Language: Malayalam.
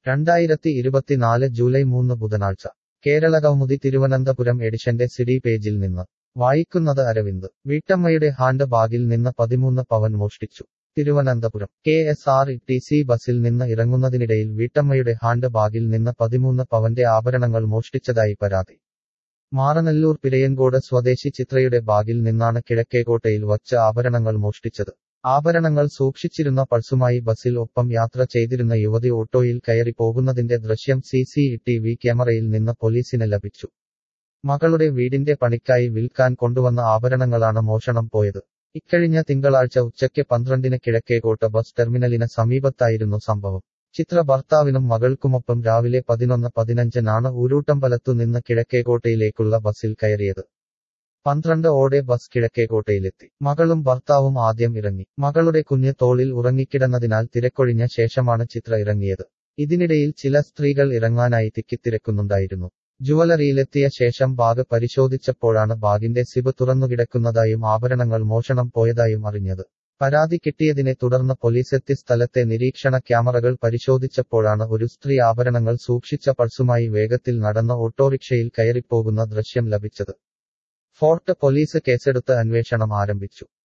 രണ്ടായിരത്തി ഇരുപത്തിനാല് ജൂലൈ മൂന്ന് ബുധനാഴ്ച കേരളകൗമുദി തിരുവനന്തപുരം എഡിഷന്റെ സിഡി പേജിൽ നിന്ന് വായിക്കുന്നത് അരവിന്ദ് വീട്ടമ്മയുടെ ഹാൻഡ് ബാഗിൽ നിന്ന് പതിമൂന്ന് പവൻ മോഷ്ടിച്ചു Thiruvananthapuram K S R T C ബസിൽ നിന്ന് ഇറങ്ങുന്നതിനിടയിൽ വീട്ടമ്മയുടെ ഹാൻഡ് ബാഗിൽ നിന്ന് പതിമൂന്ന് പവന്റെ ആഭരണങ്ങൾ മോഷ്ടിച്ചതായി പരാതി മാറനല്ലൂർ പിരയൻകോട് സ്വദേശി ചിത്രയുടെ ബാഗിൽ നിന്നാണ് കിഴക്കേക്കോട്ടയിൽ വച്ച് ആഭരണങ്ങൾ മോഷ്ടിച്ചത് ആഭരണങ്ങൾ സൂക്ഷിച്ചിരുന്ന പൾസുമായി ബസിൽ ഒപ്പം യാത്ര ചെയ്തിരുന്ന യുവതി ഓട്ടോയിൽ കയറി പോകുന്നതിന്റെ ദൃശ്യം സി സി ടി വി ക്യാമറയിൽ നിന്ന് പോലീസിന് ലഭിച്ചു മകളുടെ വീടിന്റെ പണിക്കായി വിൽക്കാൻ കൊണ്ടുവന്ന ആഭരണങ്ങളാണ് മോഷണം പോയത് ഇക്കഴിഞ്ഞ തിങ്കളാഴ്ച ഉച്ചയ്ക്ക് പന്ത്രണ്ടിന് കിഴക്കേക്കോട്ട ബസ് ടെർമിനലിന് സമീപത്തായിരുന്നു സംഭവം ചിത്ര ഭർത്താവിനും മകൾക്കുമൊപ്പം രാവിലെ പതിനൊന്ന് പതിനഞ്ചിനാണ് ഊരൂട്ടമ്പലത്തു നിന്ന് കിഴക്കേക്കോട്ടയിലേക്കുള്ള ബസ്സിൽ കയറിയത് പന്ത്രണ്ട് ഓടെ ബസ് കിഴക്കേക്കോട്ടയിലെത്തി മകളും ഭർത്താവും ആദ്യം ഇറങ്ങി മകളുടെ കുഞ്ഞ് തോളിൽ ഉറങ്ങിക്കിടന്നതിനാൽ തിരക്കൊഴിഞ്ഞ ശേഷമാണ് ചിത്ര ഇറങ്ങിയത് ഇതിനിടയിൽ ചില സ്ത്രീകൾ ഇറങ്ങാനായി തിക്കിത്തിരക്കുന്നുണ്ടായിരുന്നു ജുവലറിയിലെത്തിയ ശേഷം ബാഗ് പരിശോധിച്ചപ്പോഴാണ് ബാഗിന്റെ സിബ് തുറന്നുകിടക്കുന്നതായും ആഭരണങ്ങൾ മോഷണം പോയതായും അറിഞ്ഞത് പരാതി കിട്ടിയതിനെ തുടർന്ന് പോലീസെത്തി സ്ഥലത്തെ നിരീക്ഷണ ക്യാമറകൾ പരിശോധിച്ചപ്പോഴാണ് ഒരു സ്ത്രീ ആഭരണങ്ങൾ സൂക്ഷിച്ച പൾസുമായി വേഗത്തിൽ നടന്ന ഓട്ടോറിക്ഷയിൽ കയറിപ്പോകുന്ന ദൃശ്യം ലഭിച്ചത് ഫോർട്ട് പോലീസ് കേസെടുത്ത് അന്വേഷണം ആരംഭിച്ചു